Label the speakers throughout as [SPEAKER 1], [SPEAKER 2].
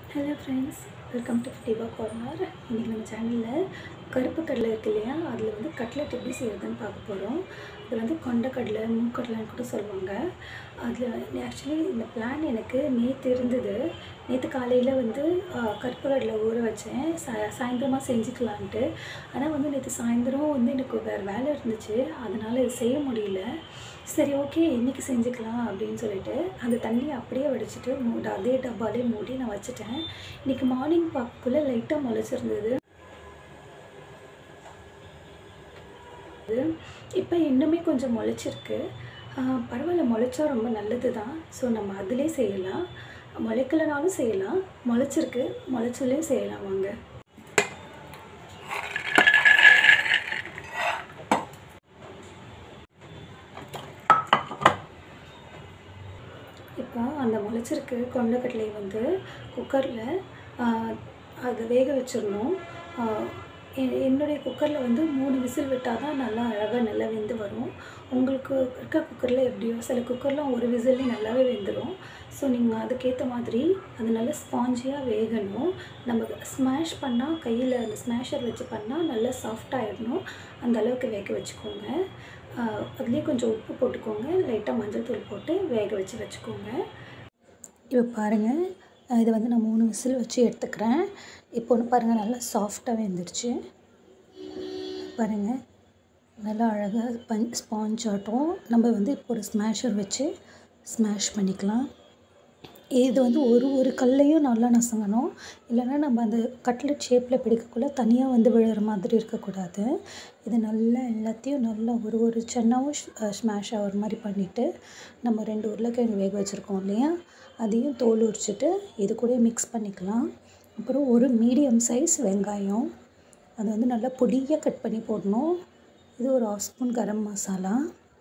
[SPEAKER 1] hello friends welcome to Diva corner இன்றைக்கி நம்ம சேனலில் கருப்பு கடலை இருக்கு இல்லையா அதில் வந்து கட்லெட் எப்படி செய்யறதுன்னு பார்க்க போகிறோம் இது வந்து கொண்டக்கடலை மூக்கடலைன்னு கூட சொல்லுவாங்க அதில் ஆக்சுவலி இந்த பிளான் எனக்கு நேற்று இருந்தது நேற்று காலையில் வந்து ஆ, கருப்பு கடலை ஊற வச்சேன் சா சாயந்தரமாக செஞ்சுக்கலான்ட்டு ஆனால் வந்து நேற்று சாயந்தரம் வந்து எனக்கு வேறு வேலை இருந்துச்சு அதனால் இது செய்ய முடியல சரி ஓகே இன்றைக்கி செஞ்சுக்கலாம் அப்படின்னு சொல்லிட்டு அந்த தண்ணியை அப்படியே வடிச்சிட்டு மூட அதே டப்பாலே மூடி நான் வச்சுட்டேன் இன்றைக்கி மார்னிங் பார்க்கக்குள்ளே லைட்டாக முளைச்சிருந்தது இப்போ இன்னுமே கொஞ்சம் முளைச்சிருக்கு ஆஹ் பரவாயில்ல முளைச்சா ரொம்ப நல்லது தான் ஸோ நம்ம அதிலே செய்யலாம் முளைக்கலனாலும் செய்யலாம் முளைச்சிருக்கு முளைச்சலையும் செய்யலாம் வாங்க இப்போ அந்த முளைச்சிருக்கு கொண்டக்கடலையை வந்து குக்கரில் அதை வேக வச்சிடணும் ஆஹ் எ- என்னுடைய குக்கரில் வந்து மூணு விசில் விட்டால் தான் நல்லா அழகாக நல்லா வெந்து வரும் உங்களுக்கு இருக்க குக்கரில் எப்படியோ சில குக்கர்லாம் ஒரு விசில்லே நல்லாவே வெந்துடும் ஸோ நீங்கள் அதுக்கேற்ற மாதிரி அது நல்லா ஸ்பாஞ்சியாக வேகணும் நம்ம ஸ்மாஷ் பண்ணால் கையில் அந்த ஸ்மாஷர் வச்சு பண்ணால் நல்லா சாஃப்ட் ஆகிடணும் அந்த அளவுக்கு வேக வச்சுக்கோங்க ஆஹ் அதுலேயே கொஞ்சம் உப்பு போட்டுக்கோங்க லைட்டாக மஞ்சள் தூள் போட்டு வேக வச்சு வச்சுக்கோங்க இப்போ பாருங்கள் இதை வந்து நான் மூணு விசில் வச்சு எடுத்துக்கிறேன் இப்போ ஒன்று பாருங்கள் நல்லா சாஃப்டாக வெந்துருச்சு பாருங்கள் நல்லா அழகாக பஞ் ஸ்பாஞ்ச் ஆட்டம் நம்ம வந்து இப்போ ஒரு ஸ்மாஷர் வச்சு ஸ்மாஷ் பண்ணிக்கலாம் இது வந்து ஒரு ஒரு கல்லையும் நல்லா நசுங்கணும் இல்லைன்னா நம்ம அந்த கட்லெட் ஷேப்பில் பிடிக்கக்குள்ள தனியாக வந்து விழுற மாதிரி இருக்கக்கூடாது இது நல்லா எல்லாத்தையும் நல்லா ஒரு ஒரு சென்னாவும் ஸ்மாஷ் ஆகிற மாதிரி பண்ணிவிட்டு நம்ம ரெண்டு உருளைக்கிழங்கு வேக வச்சுருக்கோம் இல்லையா அதையும் தோல் உரிச்சிட்டு இது கூட மிக்ஸ் பண்ணிக்கலாம் அப்புறம் ஒரு மீடியம் சைஸ் வெங்காயம் அது வந்து நல்லா பொடியாக கட் பண்ணி போடணும் இது ஒரு ஆஃப் ஸ்பூன் கரம் மசாலா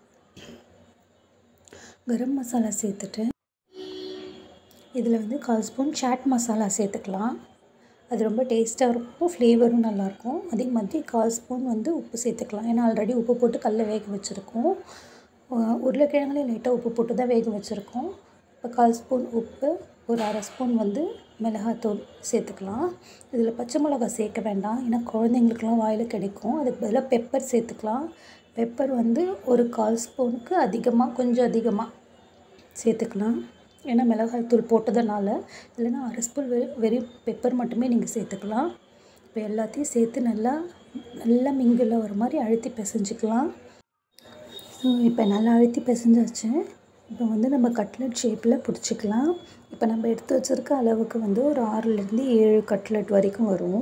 [SPEAKER 1] கரம் மசாலா சேர்த்துட்டு இதில் வந்து கால் ஸ்பூன் சாட் மசாலா சேர்த்துக்கலாம் அது ரொம்ப டேஸ்ட்டாக இருக்கும் ஃப்ளேவரும் நல்லாயிருக்கும் அதே மாதிரி கால் ஸ்பூன் வந்து உப்பு சேர்த்துக்கலாம் ஏன்னா ஆல்ரெடி உப்பு போட்டு கடல வேக வச்சுருக்கோம் உருளைக்கிழங்குலேயும் லைட்டாக உப்பு போட்டு தான் வேக வச்சுருக்கோம் இப்போ கால் ஸ்பூன் உப்பு ஒரு அரை ஸ்பூன் வந்து மிளகாத்தூள் சேர்த்துக்கலாம் இதில் பச்சை மிளகாய் சேர்க்க வேண்டாம் ஏன்னா குழந்தைங்களுக்குலாம் வாயில் கிடைக்கும் அதுக்கு பதிலாக பெப்பர் சேர்த்துக்கலாம் பெப்பர் வந்து ஒரு கால் ஸ்பூனுக்கு அதிகமாக கொஞ்சம் அதிகமாக சேர்த்துக்கலாம் ஏன்னா மிளகாய் தூள் போட்டதுனால இல்லைன்னா அரை ஸ்பூன் வெ வெறும் பெப்பர் மட்டுமே நீங்கள் சேர்த்துக்கலாம் இப்போ எல்லாத்தையும் சேர்த்து நல்லா நல்லா மிங்கில் வர மாதிரி அழுத்தி பிசைஞ்சிக்கலாம் ஸோ இப்போ நல்லா அழுத்தி பிசைஞ்சாச்சு இப்போ வந்து நம்ம கட்லெட் ஷேப்பில் பிடிச்சிக்கலாம் இப்போ நம்ம எடுத்து வச்சுருக்க அளவுக்கு வந்து ஒரு ஆறுலேருந்து ஏழு கட்லெட் வரைக்கும் வரும்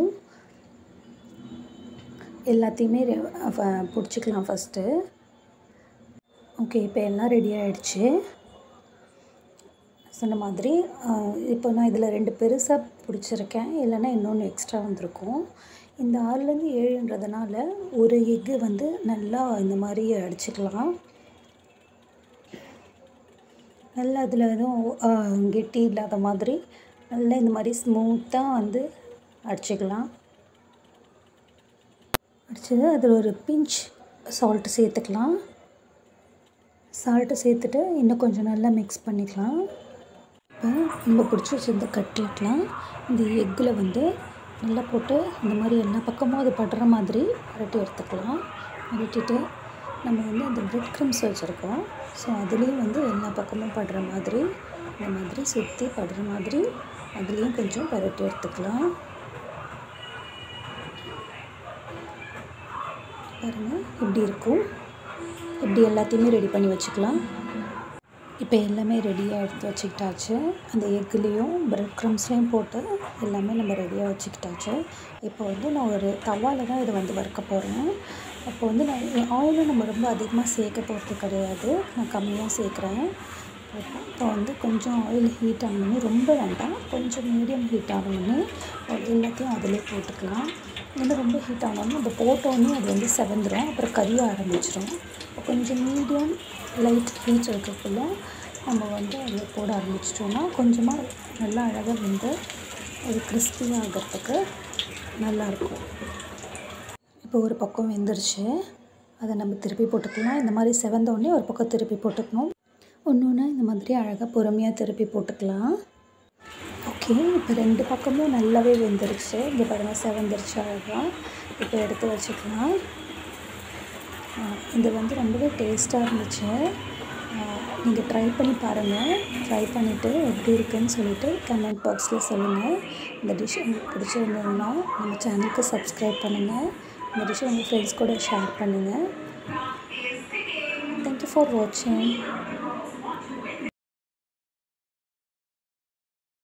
[SPEAKER 1] எல்லாத்தையுமே ரெ- ஃப- பிடிச்சிக்கலாம் ஃபஸ்ட்டு ஓகே இப்போ எல்லாம் ரெடி ஆயிடுச்சு சொன்ன மாதிரி ஆஹ், இப்போ நான் இதில் ரெண்டு பெருசாக பிடிச்சிருக்கேன் இல்லைன்னா இன்னொன்று எக்ஸ்ட்ரா வந்திருக்கும் இந்த ஆறுலேருந்து ஏழுன்றதுனால ஒரு எக்கு வந்து நல்லா இந்த மாதிரி அடிச்சுக்கலாம் நல்லா அதில் எதுவும் ஆஹ், கெட்டி இல்லாத மாதிரி நல்லா இந்த மாதிரி ஸ்மூத்தாக வந்து அடிச்சுக்கலாம் அடிச்சது அதில் ஒரு பிஞ்ச் சால்ட்டு சேர்த்துக்கலாம் சால்ட்டு சேர்த்துட்டு இன்னும் கொஞ்சம் நல்லா மிக்ஸ் பண்ணிக்கலாம் இப்போ நம்ம பிடிச்சி வச்சிருந்த கட்லெட்லாம் இந்த எக்கில் வந்து நல்லா போட்டு இந்த மாதிரி எல்லா பக்கமும் அது படுற மாதிரி புரட்டி எடுத்துக்கலாம் புரட்டிட்டு நம்ம வந்து அந்த பிரெட் க்ரம்ஸ் வச்சுருக்கோம் ஸோ அதுலேயும் வந்து எல்லா பக்கமும் படுற மாதிரி இந்த மாதிரி சுற்றி படுற மாதிரி அதுலேயும் கொஞ்சம் புரட்டி எடுத்துக்கலாம் பாருங்கள் இப்படி இருக்கும் இப்படி எல்லாத்தையுமே ரெடி பண்ணி வச்சுக்கலாம் இப்போ எல்லாமே ரெடியாக எடுத்து வச்சுக்கிட்டாச்சு அந்த எக்குலேயும் பிரெட் க்ரம்ஸ்லேயும் போட்டு எல்லாமே நம்ம ரெடியாக வச்சுக்கிட்டாச்சு இப்போ வந்து நான் ஒரு தவாவில் தான் இதை வந்து வறுக்க போகிறேன் அப்போ வந்து நான் ஆயிலும் நம்ம ரொம்ப அதிகமாக சேர்க்க போகிறது கிடையாது நான் கம்மியாக சேர்க்குறேன் இப்போ வந்து கொஞ்சம் ஆயில் ஹீட் ஆகணுமே ரொம்ப வேண்டாம் கொஞ்சம் மீடியம் ஹீட் ஆகணுமே எல்லாத்தையும் அதிலே போட்டுக்கலாம் வந்து ரொம்ப ஹீட் ஆகணும் நம்ம போட்டோன்னே அது வந்து செவந்துடும் அப்புறம் கரிய ஆரம்பிச்சிடும் கொஞ்சம் மீடியம் லைட் ஹீட் இருக்கக்குள்ள நம்ம வந்து அதில் போட ஆரம்பிச்சிட்டோம்னா கொஞ்சமாக நல்லா அழகாக வந்து ஒரு கிறிஸ்பியாக ஆகிறதுக்கு நல்லாயிருக்கும் இப்போ ஒரு பக்கம் வெந்துருச்சு அதை நம்ம திருப்பி போட்டுக்கலாம் இந்த மாதிரி செவந்த உடனே ஒரு பக்கம் திருப்பி போட்டுக்கணும் ஒன்று ஒன்றா இந்த மாதிரி அழகாக பொறுமையாக திருப்பி போட்டுக்கலாம் ஓகே ஓகே இப்போ ரெண்டு பக்கமும் நல்லாவே வெந்துருச்சு இங்கே பாருங்கள் செவந்துருச்சு அழகாக இப்போ எடுத்து வச்சுக்கலாம் இது வந்து ரொம்பவே டேஸ்ட்டாக இருந்துச்சு நீங்கள் ட்ரை பண்ணி பாருங்கள் ட்ரை பண்ணிவிட்டு எப்படி இருக்குன்னு சொல்லிவிட்டு கமெண்ட் பாக்ஸில் சொல்லுங்கள் இந்த டிஷ் உங்களுக்கு பிடிச்சிருந்ததுன்னா நம்ம சேனலுக்கு சப்ஸ்கிரைப் பண்ணுங்கள் இந்த டிஷ்ஷை உங்கள் ஃப்ரெண்ட்ஸ் கூட ஷேர் பண்ணுங்கள் தேங்க்யூ ஃபார் வாட்சிங்